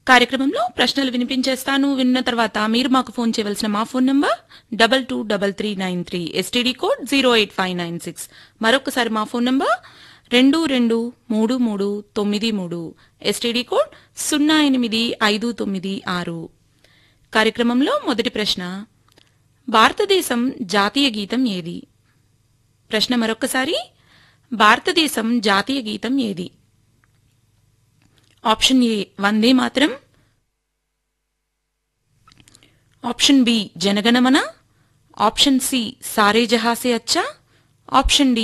కార్యక్రమంలో ప్రశ్నలు వినిపించేస్తాను విన్న తర్వాత మీరు మాకు ఫోన్ చేయవలసిన మా phone number double two double three nine three STD code zero eight five nine six మరొకసారి మా ఫోన్ నంబర్ రెండు రెండు మూడు మూడు తొమ్మిది మూడు ఎస్టీడీ కోడ్ సున్నా ఎనిమిది ఐదు తొమ్మిది ఆరు కార్యక్రమంలో మొదటి ప్రశ్న భారతదేశం జాతీయ గీతం ఏది ప్రశ్న మరొకసారి భారతదేశం జాతీయ గీతం ఏది ఆప్షన్ ఏ వందే మాత్రం option B Janaganamana option C Saare జహాసే అచ్చా ఆప్షన్ డి